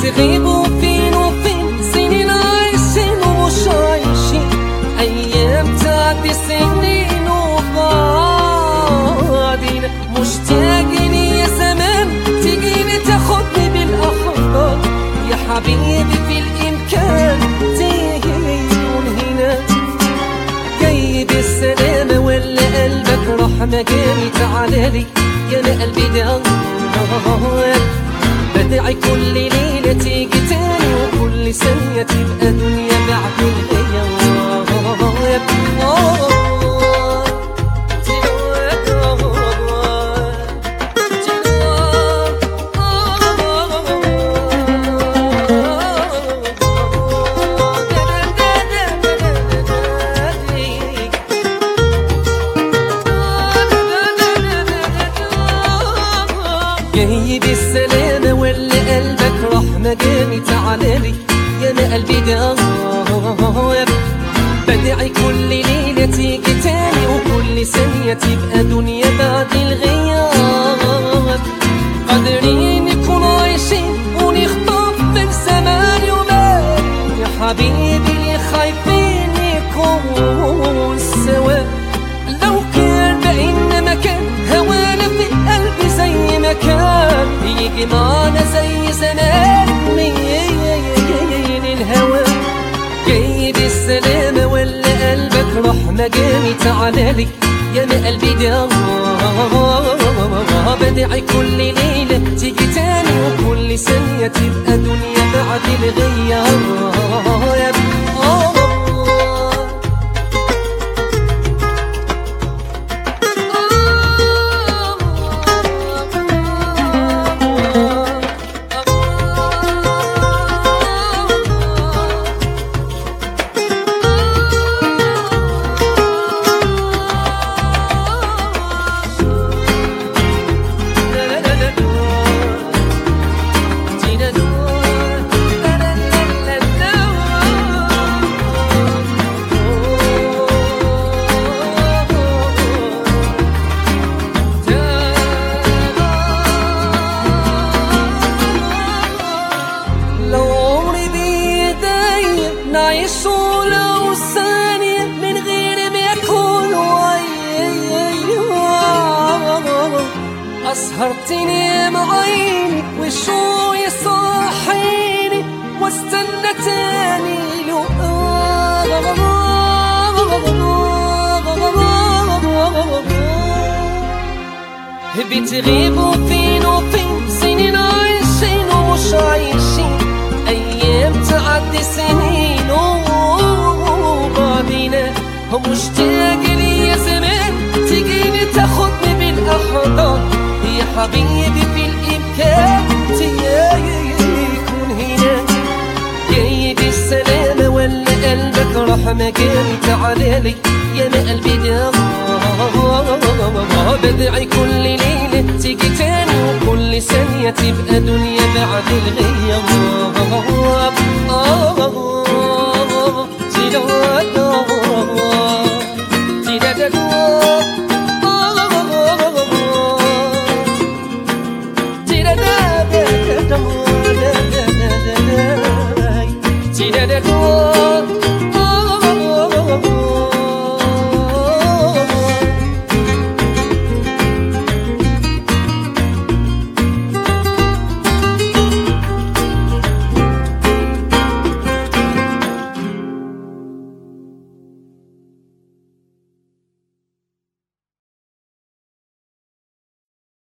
بتغيب وفين وفين سنين عايشين ومش عايشين أيام تعدي سنين وبعدين مشتاقين يا زمان تجيني تاخدني بالأحضان يا حبيبي في الإمكان تيجي تكون هنا جاي بالسلامة ولا قلبك راح مكاني تعالالي يا ما قلبي ده بدعي كل ليلة تيجي تاني وكل ثانية تبقى دنيا بعد الغياب جاي بالسلامة ولا قلبك راح مجاني تعالالي يا ما قلبي ده بدعي كل ليلة تيجي تاني وكل ثانية تبقى دنيا بعد الغياب قادرين نكون عايشين ونخطف من زمان يومين يا حبيبي خايفين نكون سوا لو كان بقينا مكان هوانا في قلبي زي ما كان يجي معانا زي زمان من الهوى جاي بالسلامة ولا قلبك راح مجاني تعالالي يا ما قلبي ده بدعي كل ليلة تيجي تاني وكل ثانية تبقى دنيا بعد الغياب لو عمري بيدي نعيش ولو ثانية من غير ما يكون أسهر تنام عيني وشو يصحيني واستنى تاني لو بتغيب وفين وفين سنين عايشين ومش عايشين أيام تعدي سنين وبعدينا مشتاق لي يا زمان تجيني تاخدني بالأحضان يا حبيبي في الإمكان تيكون هنا جاي بالسلامة ولا قلبك راح مكاني تعالالي يا ما قلبي ده بدعي كل ليلة تيجي تاني وكل ثانية تبقى دنيا بعد الغياب